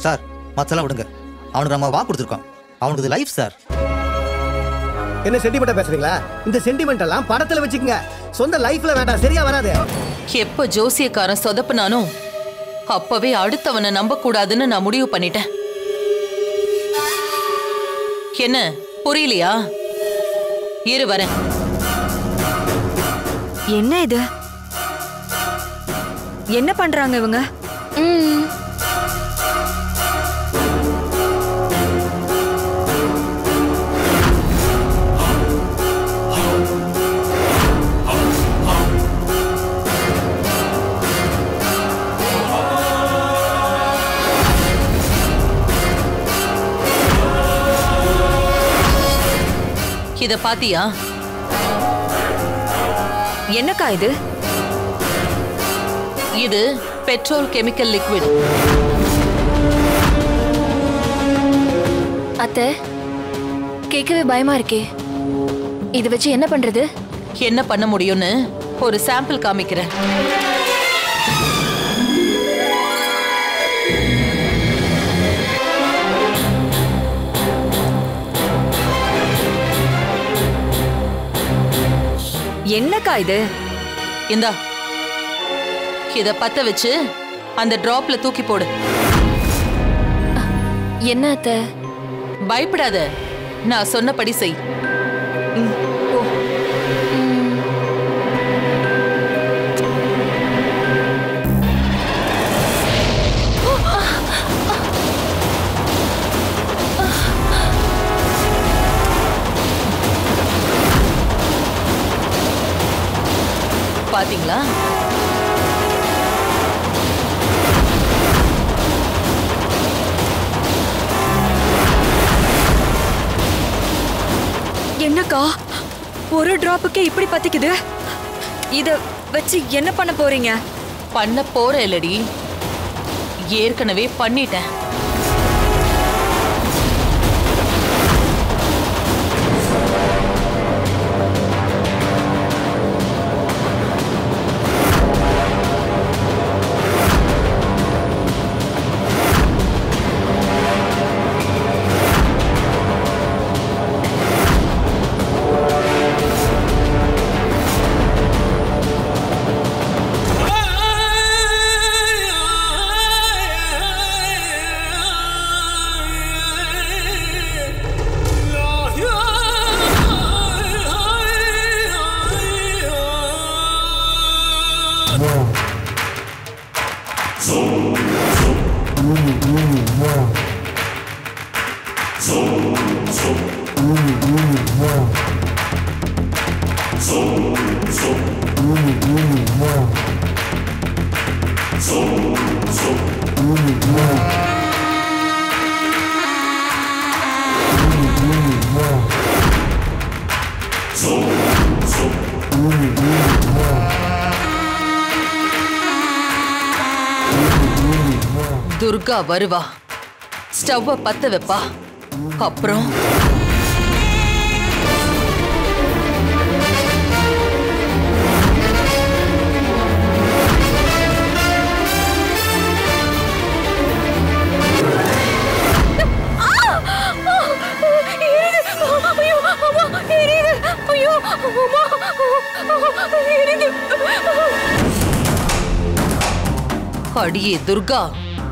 sir மத்தெல்லாம் விடுங்க அவனுக்கு நம்ம வாக்கு கொடுத்துருக்கோம் அவனுக்கு இது லைஃப் சார் என்ன சென்டிமெண்டா பேசுறீங்களா இந்த சென்டிமெண்ட் எல்லாம் படத்துல வச்சுக்கங்க சொந்த லைஃப்ல வேண்டாம் சரியா வராது எப்ப ஜோசியக்காரன் சொதப்புனானோ அப்பவே அடுத்தவனை நம்ப கூடாதுன்னு நான் முடிவு பண்ணிட்டேன் என்ன புரியலையா இரு வரேன் என்ன இது என்ன பண்றாங்க இவங்க ம் இத பாத்தியா என்னக்கா இது இது பெட்ரோல் கெமிக்கல் லிக்விட் அத்தை கேட்கவே பயமா இருக்கே இதை வச்சு என்ன பண்றது என்ன பண்ண முடியும்னு ஒரு சாம்பிள் காமிக்கிறேன் என்னக்கா இது இந்தா இத பத்த வச்சு அந்த டிராப்ல தூக்கி போடு என்ன அத்தை பயப்படாத நான் சொன்னபடி செய் பாத்தீங்களா என்னக்கா ஒரு டிராப்புக்கே இப்படி பத்திக்குது இத வச்சு என்ன பண்ண போறீங்க பண்ண போற இல்லடி ஏற்கனவே பண்ணிட்டேன் துர்கா வருவா ஸ்டவ்வ பத்த வைப்பா அப்புறம் அடியே துர்கா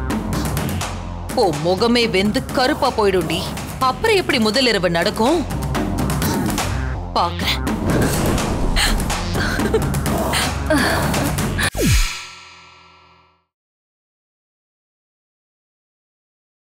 ஓ முகமே வெந்து கருப்பா போயிடும்டி அப்புறம் எப்படி முதல் இரவு நடக்கும் பாக்குறேன்